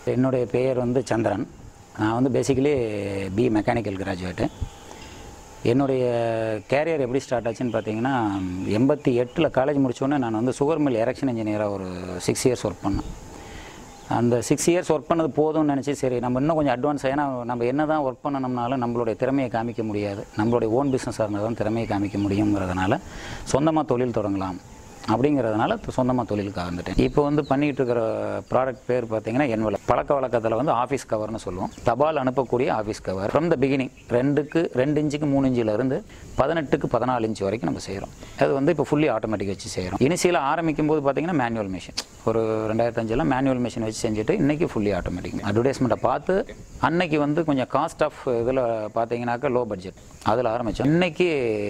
என்னுடைய பெயர் வந்து சந்திரன் நான் வந்து பேசிக்கலி பி மெக்கானிக்கல் கிராஜுவேட்டு என்னுடைய கேரியர் எப்படி ஸ்டார்ட் ஆச்சுன்னு பார்த்தீங்கன்னா எண்பத்தி எட்டில் காலேஜ் முடிச்சோடனே நான் வந்து சுகர் மில் எரெக்ஷன் இன்ஜினியராக ஒரு சிக்ஸ் இயர்ஸ் ஒர்க் பண்ணேன் அந்த சிக்ஸ் இயர்ஸ் ஒர்க் பண்ணது போதும்னு நினச்சி சரி நம்ம இன்னும் கொஞ்சம் அட்வான்ஸ் ஏன்னா நம்ம என்ன தான் ஒர்க் பண்ணணும்னாலும் நம்மளுடைய திறமையை காமிக்க முடியாது நம்மளுடைய ஓன் பிஸ்னஸாக இருந்தால் தான் திறமையை காமிக்க முடியுங்கிறதுனால சொந்தமாக தொழில் தொடங்கலாம் அப்படிங்கிறதுனால சொந்தமாக தொழிலுக்காக வந்துட்டேன் இப்போ வந்து பண்ணிகிட்டு இருக்கிற ப்ராடக்ட் பேர் பார்த்தீங்கன்னா என்வல பழக்க வழக்கத்தில் வந்து ஆஃபீஸ் கவர்னு சொல்லுவோம் தபால் அனுப்பக்கூடிய office cover from the beginning ரெண்டுக்கு ரெண்டு இன்ச்சுக்கு மூணு இன்ச்சில் இருந்து பதினெட்டுக்கு பதினாலு இன்ச் வரைக்கும் நம்ம செய்கிறோம் அது வந்து இப்போ ஃபுல்லி ஆட்டோமேட்டிக் வச்சு செய்கிறோம் இனிஷியலாக ஆரம்பிக்கும் போது பார்த்தீங்கன்னா மேனுவல் மிஷின் ஒரு ரெண்டாயிரத்தி அஞ்சில் மேனுவல் மிஷின் வச்சு செஞ்சுட்டு இன்றைக்கி ஃபுல்லி ஆட்டோமேட்டிக் அட்வர்டைஸ்மெண்ட்டை பார்த்து அன்னைக்கு வந்து கொஞ்சம் காஸ்ட் ஆஃப் இதில் பார்த்தீங்கன்னாக்கா லோ பட்ஜெட் அதில் ஆரம்பித்தோம் இன்னைக்கு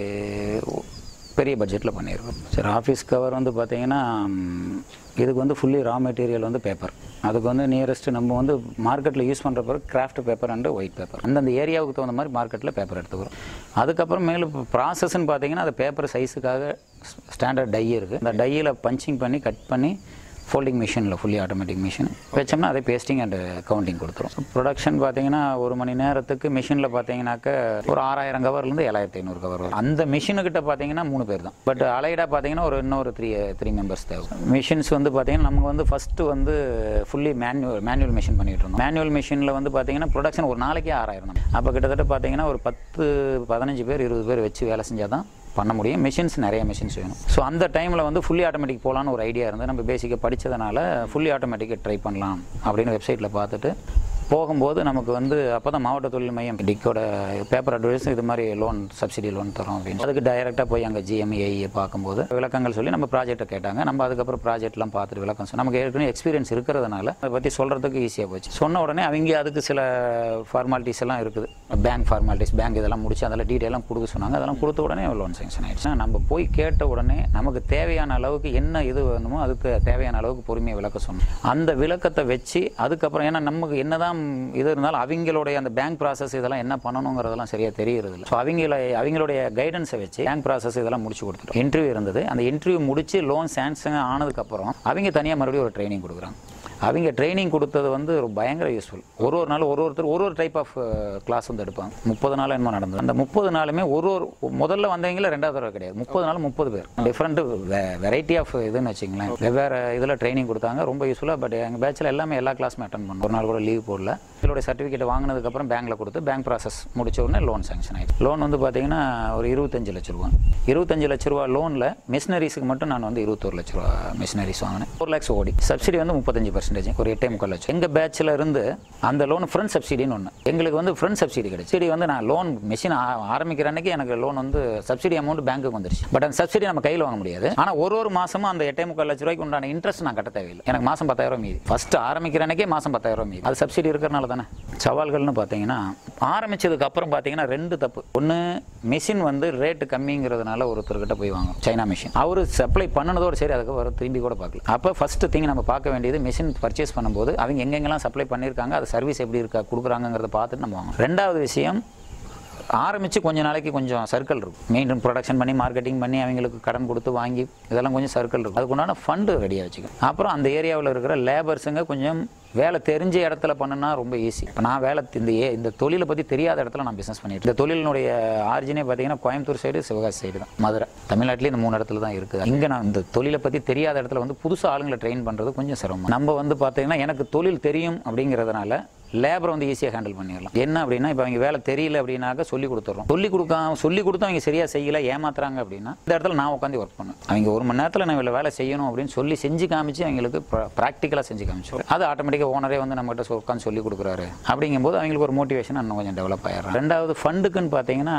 பெரிய பட்ஜெட்டில் பண்ணியிருக்கோம் சரி ஆஃபீஸ் கவர் வந்து பார்த்தீங்கன்னா ம், இதுக்கு வந்து ஃபுல்லி ரா மெட்டீரியல் வந்து பேப்பர் அதுக்கு வந்து நியரஸ்ட் நம்ம வந்து மார்க்கெட்டில் யூஸ் பண்ணுற பிறகு kraft paper and white paper அந்தந்த ஏரியாவுக்கு தகுந்த மாதிரி மார்க்கெட்டில் பேப்பர் எடுத்துக்கிறோம் அதுக்கப்புறம் மேலும் ப்ராசஸ்ன்னு பார்த்தீங்கன்னா அது பேப்பர் சைஸுக்காக ஸ்டாண்டர்ட் டை இருக்குது அந்த டையில் பஞ்சிங் பண்ணி கட் பண்ணி ஃபோல்டிங் மிஷினில் ஃபுல்லி ஆட்டோமேட்டிக் மிஷின் வச்சோம்னா அதே பேஸ்டிங் அண்ட் கவுண்டிங் கொடுத்துரும் ப்ரொடக்ஷன் பார்த்தீங்கன்னா ஒரு மணி நேரத்துக்கு மிஷினில் பார்த்தீங்கன்னாக்க ஒரு ஆறாயிரம் கவர்லேருந்து ஏழாயிரத்தி ஐநூறு கவர் வரும் அந்த மிஷினுக்கிட்ட பார்த்தீங்கன்னா மூணு பேர் தான் பட் அலைடாக பார்த்தீங்கன்னா ஒரு இன்னொரு த்ரீ த்ரீ மெம்பர்ஸ் தேவை மிஷின்ஸ் வந்து பார்த்தீங்கன்னா நமக்கு வந்து ஃபஸ்ட்டு வந்து ஃபுல்லி மேனுவல் மேனுவல் மிஷின் பண்ணிட்டு இருந்தோம் மேனுவல் மிஷினில் வந்து பார்த்தீங்கன்னா ப்ரொடக்ஷன் ஒரு நாளைக்கே ஆறாயிரம் தான் அப்போ கிட்டத்தட்ட பார்த்தீங்கன்னா ஒரு பத்து பதினஞ்சு பேர் இருபது பேர் வச்சு வேலை செஞ்சால் தான் பண்ண முடியும் மிஷின்ஸ் நிறைய மிஷின்ஸ் வேணும் ஸோ அந்த டைமில் வந்து ஃபுல்லி ஆட்டோமேட்டிக் போகலான்னு ஒரு ஐடியா இருந்து நம்ம பேசிக்காக படித்ததுனால ஃபுல்லி ஆட்டோமேட்டிக்கை ட்ரை பண்ணலாம் அப்படின்னு வெப்சைட்டில் பார்த்துட்டு போகும்போது நமக்கு வந்து அப்போ தான் மாவட்ட தொழில் மையம் டிக்கோட பேப்பர் அட்வைஸ் இது மாதிரி லோன் சப்சிடி லோன் தரோம் அப்படின்னு அதுக்கு டைரெக்டாக போய் அங்கே ஜிஎம்ஏஐயை பார்க்கும்போது விளக்கங்கள் சொல்லி நம்ம ப்ராஜெக்ட்டை கேட்டாங்க நம்ம அதுக்கப்புறம் ப்ராஜெக்ட்லாம் பார்த்துட்டு விளக்கம் சொன்னோம் நமக்கு ஏற்கனவே எக்ஸ்பீரியன்ஸ் இருக்கிறதுனால அதை பற்றி சொல்கிறதுக்கு ஈஸியாக போச்சு சொன்ன உடனே அவங்க அதுக்கு சில ஃபார்மாலிட்டிஸ் எல்லாம் இருக்குது பேங்க் ஃபார்மாலிட்டிஸ் பேங்க் இதெல்லாம் முடிச்சு அதெல்லாம் டீட்டெயிலாம் கொடுக்க சொன்னாங்க அதெல்லாம் கொடுத்த உடனே லோன் சேங்ஷன் ஆயிடுச்சு நம்ம போய் கேட்ட உடனே நமக்கு தேவையான அளவுக்கு என்ன இது வேணுமோ அதுக்கு தேவையான அளவுக்கு பொறுமையை விளக்க சொன்னோம் அந்த விளக்கத்தை வச்சு அதுக்கப்புறம் ஏன்னா நமக்கு என்னதான் இது இருந்தாலும் அவங்களுடைய அந்த பேங்க் ப்ராசஸ் இதெல்லாம் என்ன பண்ணணுங்கிறதெல்லாம் சரியாக தெரியறது இல்லை ஸோ அவங்கள அவங்களுடைய கைடன்ஸை வச்சு பேங்க் ப்ராசஸ் இதெல்லாம் முடிச்சு கொடுத்துட்டோம் இன்டர்வியூ இருந்தது அந்த இன்டர்வியூ முடிச்சு லோன் சேங்ஷன் ஆனதுக்கப்புறம் அவங்க தனியாக மறுபடியும் ஒரு ட்ரைனிங் கொடுக்குறாங்க அவங்க ட்ரைனிங் கொடுத்தது வந்து ஒரு பயங்கர யூஸ்ஃபுல் ஒரு ஒரு நாள் ஒரு ஒருத்தர் ஒரு ஒரு டைப் ஆஃப் கிளாஸ் வந்து எடுப்பாங்க முப்பது நாள் என்னமோ நடந்தது அந்த முப்பது நாளுமே ஒரு ஒரு முதல்ல வந்தவங்கள ரெண்டாவது தடவை கிடையாது முப்பது நாள் முப்பது பேர் டிஃப்ரெண்ட் வெரைட்டி ஆஃப் இதுன்னு வச்சுங்களேன் வெவ்வேறு இதில் ட்ரைனிங் கொடுத்தாங்க ரொம்ப யூஸ்ஃபுல்லாக பட் எங்கள் பேட்சில் எல்லாமே எல்லா கிளாஸுமே அட்டன் பண்ணோம் ஒரு நாள் கூட லீவ் போடல இதோட சர்டிஃபிகேட் வாங்கினதுக்கப்புறம் பேங்க்கில் கொடுத்து பேங்க் ப்ராசஸ் முடிச்ச உடனே லோன் சேங்ஷன் ஆயிடுச்சு லோன் வந்து பார்த்தீங்கன்னா ஒரு இருபத்தஞ்சு லட்ச ரூபா இருபத்தஞ்சு லட்ச ரூபா லோனில் மிஷினரிஸுக்கு மட்டும் நான் வந்து இருபத்தொரு லட்ச ரூபா மிஷினரிஸ் வாங்கினேன் ஒரு லேக்ஸ் ஓடி சப்சிடி வந்து முப்பத்தஞ்சு பர்சன்டேஜ் ஒரு எட்டே முக்கால் லட்சம் எங்கள் பேட்சில் இருந்து அந்த லோன் ஃப்ரண்ட் சப்சிடின்னு ஒன்று எங்களுக்கு வந்து ஃப்ரண்ட் சப்சிடி கிடைச்சு சரி வந்து நான் லோன் மிஷின் ஆரம்பிக்கிற அன்னைக்கு எனக்கு லோன் வந்து சப்சிடி அமௌண்ட் பேங்க்குக்கு வந்துருச்சு பட் அந்த சப்சிடி நம்ம கையில் வாங்க முடியாது ஆனால் ஒரு ஒரு மாசமும் அந்த எட்டே முக்கால் லட்ச ரூபாய்க்கு உண்டான இன்ட்ரெஸ்ட் நான் கட்ட தேவையில்லை எனக்கு மாதம் பத்தாயிரம் மீதி ஃபர்ஸ்ட் ஆரம்பிக்கிற அன்னைக்கே மாதம் பத்தாயிரம் மீதி அது சப்சிடி இருக்கிறனால தானே சவால்கள்னு பார்த்தீங்கன்னா ஆரம்பிச்சதுக்கு அப்புறம் பார்த்தீங்கன்னா ரெண்டு தப்பு ஒன்று மிஷின் வந்து ரேட்டு கம்மிங்கிறதுனால ஒருத்தர்கிட்ட போய் வாங்கும் சைனா மிஷின் அவர் சப்ளை பண்ணனதோட சரி அதுக்கு வர திரும்பி கூட பார்க்கல அப்போ ஃபர்ஸ்ட் திங் நம்ம பார்க்க வேண்டியது மிஷின் பர்ச்சேஸ் பண்ணும்போது அவங்க எங்கெங்கெல்லாம் சப்ளை பண்ணியிருக்காங்க அது சர்வீஸ் எப்படி இருக்கா கொடுக்குறாங்கிறத பார்த்துட்டு நம்ம வாங்கணும் ரெண்டாவது விஷயம் ஆரம்பித்து கொஞ்ச நாளைக்கு கொஞ்சம் சர்க்கிள் இருக்கும் மெயின் ப்ரொடக்ஷன் பண்ணி மார்க்கெட்டிங் பண்ணி அவங்களுக்கு கடன் கொடுத்து வாங்கி இதெல்லாம் கொஞ்சம் சர்க்கிள் இருக்கும் அதுக்குண்டான ஃபண்டு ரெடியாக வச்சுக்கணும் அப்புறம் அந்த ஏரியாவில் இருக்கிற லேபர்ஸுங்க கொஞ்சம் வேலை தெரிஞ்ச இடத்துல பண்ணுனா ரொம்ப ஈஸி இப்போ நான் வேலை இந்த ஏ இந்த தொழிலை பற்றி தெரியாத இடத்துல நான் பிஸ்னஸ் பண்ணிட்டு இந்த தொழிலினுடைய ஆரிஜினே பார்த்தீங்கன்னா கோயம்புத்தூர் சைடு சிவகாசி சைடு தான் மதுரை தமிழ்நாட்டிலே இந்த மூணு இடத்துல தான் இருக்குது இங்கே நான் இந்த தொழிலை பற்றி தெரியாத இடத்துல வந்து புதுசாக ஆளுங்களை ட்ரெயின் பண்ணுறது கொஞ்சம் சிரமம் நம்ம வந்து பார்த்தீங்கன்னா எனக்கு தொழில் தெரியும் அப்படிங்கிறதுனால லேபரை வந்து ஈஸியாக ஹேண்டில் பண்ணிடலாம் என்ன அப்படின்னா இப்போ அவங்க வேலை தெரியல அப்படின்னாக்க சொல்லி கொடுத்துட்றோம் சொல்லி கொடுக்காம சொல்லி கொடுத்து அவங்க சரியாக செய்யல ஏமாத்துறாங்க அப்படின்னா இந்த இடத்துல நான் உட்காந்து ஒர்க் பண்ணுவேன் அவங்க ஒரு மணி நேரத்தில் நான் இவ்வளோ வேலை செய்யணும் அப்படின்னு சொல்லி செஞ்சு காமிச்சு அவங்களுக்கு ப்ராக்டிக்கலாக செஞ்சு காமிச்சு அது ஆட்டோமேட்டிக்காக ஓனரே வந்து நம்மகிட்ட உட்காந்து சொல்லி கொடுக்குறாரு அப்படிங்கும்போது அவங்களுக்கு ஒரு மோட்டிவேஷன் இன்னும் கொஞ்சம் டெவலப் ஆயிடுறாங்க ரெண்டாவது ஃபண்டுக்குன்னு பார்த்தீங்கன்னா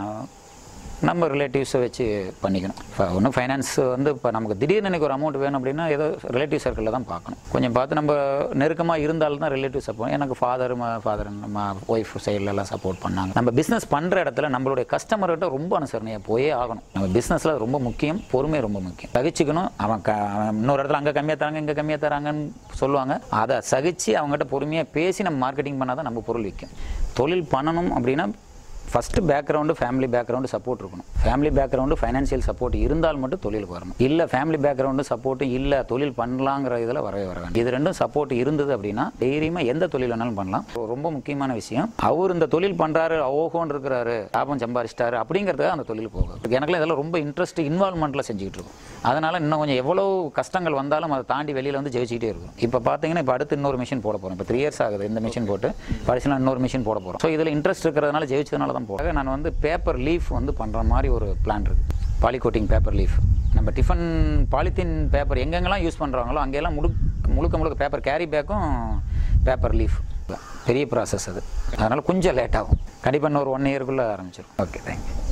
நம்ம ரிலேட்டிவ்ஸை வச்சு பண்ணிக்கணும் இப்போ ஒன்றும் ஃபைனான்ஸ் வந்து இப்போ நமக்கு திடீர்னு எனக்கு ஒரு அமௌண்ட் வேணும் அப்படின்னா ஏதோ ரிலேட்டிவ் சர்க்கிளில் தான் பார்க்கணும் கொஞ்சம் பார்த்து நம்ம நெருக்கமாக இருந்தாலும் தான் ரிலேட்டிவ் சப்போர்ட் எனக்கு ஃபாதர் ஃபாதர் நம்ம ஒய்ஃப் சைட்லலாம் சப்போர்ட் பண்ணாங்க நம்ம பிஸ்னஸ் பண்ணுற இடத்துல நம்மளுடைய கஸ்டமர்கிட்ட ரொம்ப அனுசரணையாக போயே ஆகணும் நம்ம பிஸ்னஸில் ரொம்ப முக்கியம் பொறுமை ரொம்ப முக்கியம் சகிச்சுக்கணும் அவன் க அவன் இன்னொரு இடத்துல அங்கே கம்மியாக தராங்க இங்கே கம்மியாக தராங்கன்னு சொல்லுவாங்க அதை சகிச்சு அவங்ககிட்ட பொறுமையாக பேசி நம்ம மார்க்கெட்டிங் பண்ணால் தான் நம்ம பொருள் விற்கும் தொழில் பண்ணணும் அப்படின்னா first background family background support இருக்கணும் ஃபேமிலி பேக்ரவுண்டு ஃபைனான்சியல் சப்போர்ட் இருந்தால் மட்டும் தொழிலுக்கு வரணும் இல்லை ஃபேமிலி பேக்ரவுண்டு சப்போர்ட்டும் இல்லை தொழில் பண்ணலாங்கிற இதில் வரவே வர வேண்டாம் இது ரெண்டும் சப்போர்ட் இருந்தது அப்படின்னா தைரியமாக எந்த தொழில் வேணாலும் பண்ணலாம் ரொம்ப முக்கியமான விஷயம் அவர் இந்த தொழில் பண்ணுறாரு ஓஹோன்னு இருக்கிறாரு லாபம் சம்பாரிச்சிட்டாரு அப்படிங்கிறத அந்த தொழில் போகும் எனக்குலாம் இதெல்லாம் ரொம்ப இன்ட்ரெஸ்ட் இன்வால்மெண்ட்டில் செஞ்சுக்கிட்டு இருக்கும் அதனால் இன்னும் கொஞ்சம் எவ்வளோ கஷ்டங்கள் வந்தாலும் அதை தாண்டி வெளியில் வந்து ஜெயிச்சிக்கிட்டே இருக்கும் இப்போ பார்த்தீங்கன்னா இப்போ அடுத்து இன்னொரு மிஷின் போட போகிறோம் இப்போ த்ரீ இயர்ஸ் ஆகுது இந்த மிஷின் போட்டு பரிசுலாம் இன்னொரு மிஷின் போட போகிறோம் ஸோ இதில் இன்ட்ரெஸ்ட் இருக்கிறதுனால ஜெயிச்சதுனால தான் போகிறேன் நான் வந்து பேப்பர் லீஃப் வந்து பண்ணுற மாதிரி ஒரு பிளான் இருக்குது பாலிகோட்டிங் பேப்பர் லீஃப் நம்ம டிஃபன் பாலித்தீன் பேப்பர் எங்கெங்கெல்லாம் யூஸ் பண்ணுறாங்களோ அங்கெல்லாம் முழு முழுக்க முழுக்க பேப்பர் கேரி பேக்கும் பேப்பர் லீஃப் பெரிய ப்ராசஸ் அது அதனால் கொஞ்சம் லேட் ஆகும் கண்டிப்பாக இன்னொரு ஒன் இயர்க்குள்ளே ஆரம்பிச்சிடும் ஓகே தேங்க்யூ